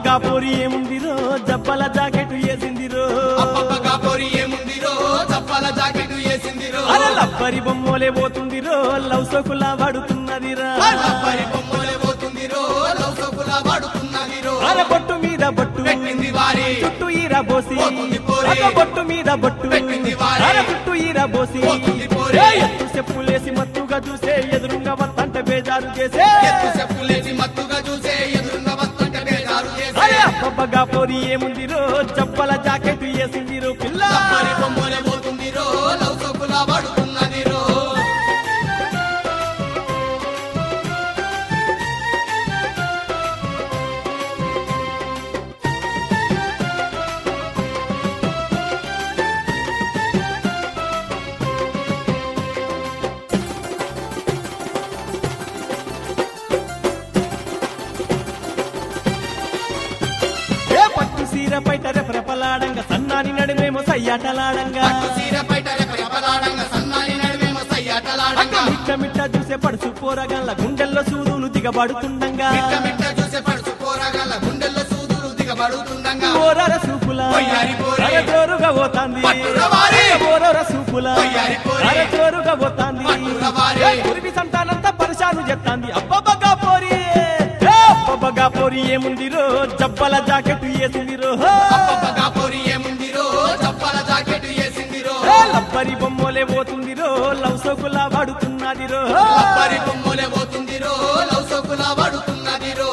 అబ్బబ్బగా పోరి ఏముందిరో జబ్బల జాకెట్ వేసిందిరో అబ్బబ్బగా పొరి ఏముందిరో చప్పాల జాకెట్ వేసిందిరో అరే లబ్బరి బొమ్మలే పోతుందిరో లవ్ సోకులా పడుతున్నదిరా లబ్బరి బొమ్మలే పోతుందిరో లవ్ సోకులా పడుతున్నదిరో అరే బొట్టు మీద బొట్టు పెట్టింది వారి చుట్టూ ఈర బోసి పోతుంది పోరి. అగ బొట్టు మీద బొట్టు పెట్టింది వారి. అరే చుట్టూ ఈర బోసి పోతుంది పోరి. ఏ ఎత్తు చెప్పులేసి మత్తుగా చూసే ఎదురుంగా వత్తంటే బేజారు చేసే ఎత్తు చెప్పులేసి మత్తుగా చూసే ఎదురుగా వస్తుంటే బేజారు చేసే అరే అబ్బబ్బగా పోరి ఏముందిరో జబ్బల జాకెట్ వేసిందిరో పిల్ల లబ్బరి బొమ్మలే పోతుందిరో లవ్ సోకులా పడుతున్నదిరో ఏ పట్టు సీర పైట రెపరెపలాడంగా సన్నాని నడుమేమో సయ్యాటలాడంగా పట్టు చీర బయట రెపరెపలాడంగా సన్నాయి నడుమేమో అక్క సయ్యాటలాడంగా మిట్ట మిట్ట చూసే పడుచు పోరగల్ల గుండెల్లో సూదులు దిగబడుతుండంగా మిట్ట మిట్ట చూసే పడుచు పోరగాల గుండెల్లో సూదులు దిగబడుతుండగా ఓరర సూపుల పొయ్యారి పోరి. అర జోరుగా పోతాంది పట్టుర వారి. ఓరర సూపుల పొయ్యారి పోరి. అర జోరుగా పోతాంది పట్టుర వారి. ఏ కురివి సంతానంతా పరిశాను చెత్తాంది అబ్బబ్బగా పోరి ఏ అబ్బబ్బగా పోరి ఏముందిరో జబ్బల జాకెట్ వేసిందిరో అబ్బబ్బగా పొరి ఏముందిరో చప్పాల జాకెట్ వేసిందిరో ఏ లబ్బరి బొమ్మలే పోతుందిరో లవ్ సోకులా పడుతున్నదిరో లబ్బరి బొమ్మలే పోతుందిరో లవ్ సోకులా పడుతున్నదిరో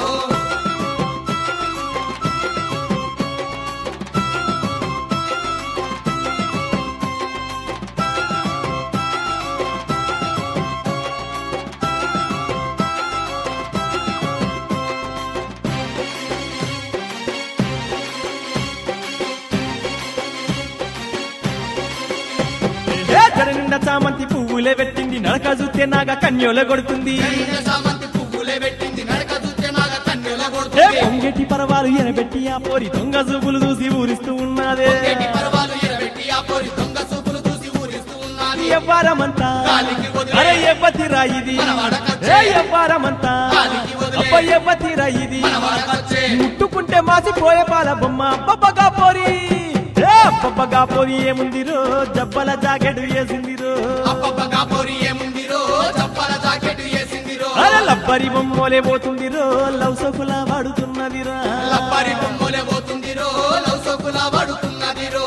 ఏ జడ నిండా చామంతి పువ్వులే పెట్టింది నడక చూస్తే నాగా కన్యోల కొడుతుంది కైన సామంతి పువ్వులే పెట్టింది నడక చూస్తే నాగ కన్నెల ఏ కొడుతుంది పొంగెటి పరవాలు ఎనబెట్టి ఆ పోరి దొంగ చూపులు చూసి ఊరిస్తూ ఉన్నదే పొంగేటి పర్వాలు ఎరబెట్టి ఆ పొరి దొంగ చూపులు చూసి ఊరిస్తూ ఉన్నది ఎవ్వారమంతా గాలికి వదిలే. అరే ఎవ్వతిరా ఇది మన వాడకొచ్చే. ఏ ఎవ్వారమంతా గాలికి వదిలే. అబ్బ ఎవ్వతిరా ఇది మన వాడకొచ్చే. ముట్టుకుంటే మాసిపోయే పాల బొమ్మ అబ్బబ్బగా పోరి ఏ అబ్బబ్బగా పోరి ఏముందిరో జబ్బల జాకెట్ వేసిందిరో అబ్బబ్బగా పొరి ఏముందిరో చప్పాల జాకెట్ వేసిందిరో అరే లబ్బరి బొమ్మలే పోతుందిరో లవ్ సోకులా వాడుతున్నదిరా లబ్బరి బొమ్మలే పోతుందిరో లవ్ సోకులా పడుతున్నదిరో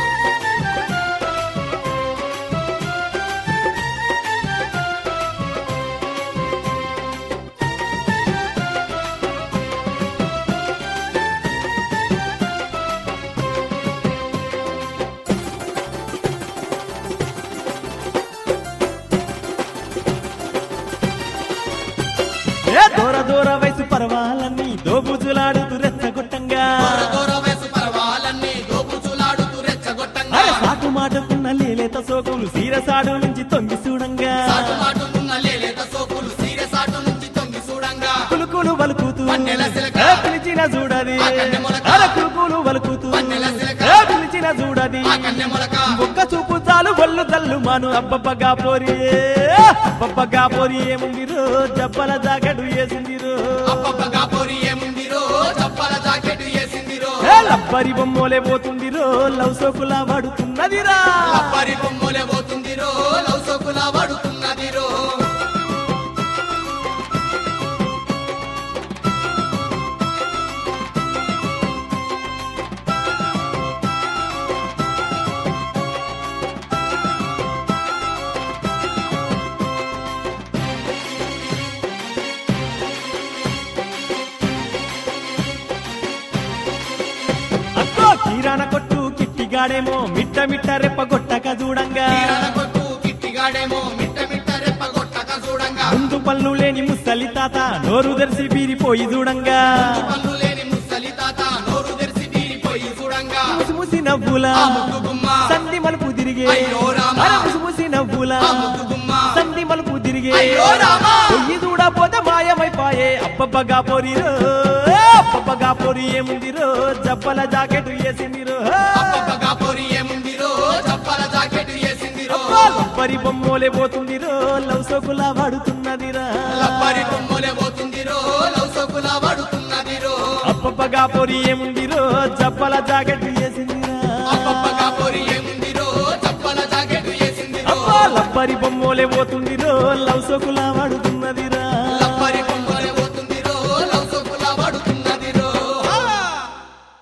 ఏ దూర దూర వయసు పర్వాలన్నీ దోబుజులాడుతూ రెచ్చగొట్టంగా దూర దూర వయసు పర్వాలన్నీ దోపుచులాడుతూ రెచ్చగొట్టంగా అరే సాకు మాటకున్న లేలేత సోకులు సీరసాడు నుంచి తొంగి చూడంగా సాటు మాటునున్న లేలేత సోకులు సీర సాటు నుంచి తొంగి చూడంగా కులుకులు వలుకుతూ పన్నెల సిలక. ఏ పిలిచిన చూడది ఆ కన్నె మొలక. అరే కులుకులు వలుకుతూ పన్నెల సిలక. ఏ పిలిచిన చూడది ఆ కన్నె మొలక ఒక్క చూపు చాలు ఒళ్ళు జల్లు మాను అబ్బబ్బగా పోరి అబ్బబ్బగా పోరి ఏముందిరో జబ్బల జాకెట్ వేసిందిరో అబ్బబ్బగా పొరి ఏముందిరో చప్పాల జాకెట్ వేసిందిరో ఏ లబ్బరి బొమ్మలే పోతుందిరో లవ్ సోకులా వాడుతున్నదిరా లబ్బరి బొమ్మలే పోతుందిరో లవ్ సోకులా పడుతున్నదిరో అక్కో కిరాణ కొట్టు కిట్టిగాడేమో మిట్ట మిట్ట రెప్ప గొట్టక చూడంగా తీరాల కొట్టు కిట్టిగాడేమో మిట్ట మిట్ట రెప్ప కొట్టక చూడంగా ముందు పళ్ళు లేని ముసలి తాత నోరు తెరిసి బీరిపోయి చూడంగా పళ్ళు లేని ముసలి తాత నోరు తెరిచి తీరిపోయి చూడంగా ముసి ముసి నవ్వుల ఆ ముగ్గు గుమ్మ సంధి మలుపు తిరిగే అయ్యో రామా. అరే ముసి ముసి నవ్వుల ఆ ముగ్గు గుమ్మ సంధి మలుపు తిరిగే అయ్యో రామా. పొయ్యి చూడపోతే మాయమైపాయే అబ్బబ్బగా పోరిరో అబ్బబ్బగా పోరి ఏముందిరో జబ్బల జాకెట్ వేసిందిరో అబ్బబ్బగా పొరి ఏముందిరో చప్పాల జాకెట్ వేసిందిరో అబ్బా, లబ్బరి బొమ్మోలే పోతుందిరో లవ్ సోకులా వాడుతున్నదిరా లబ్బరి బొమ్మలే పోతుందిరో లవ్ సోకులా పడుతున్నదిరో అబ్బబ్బ అబ్బబ్బగా పొరి ఏముందిరో జబ్బల జాకెట్ వేసిందిరా అబ్బబ్బగా పొరి ఏముందిరో చప్పల జాకెట్ వేసిందిరో అబ్బా లబ్బరి బొమ్మోలే పోతుందిరో లవ్ సోకులా వాడుతున్నదిరా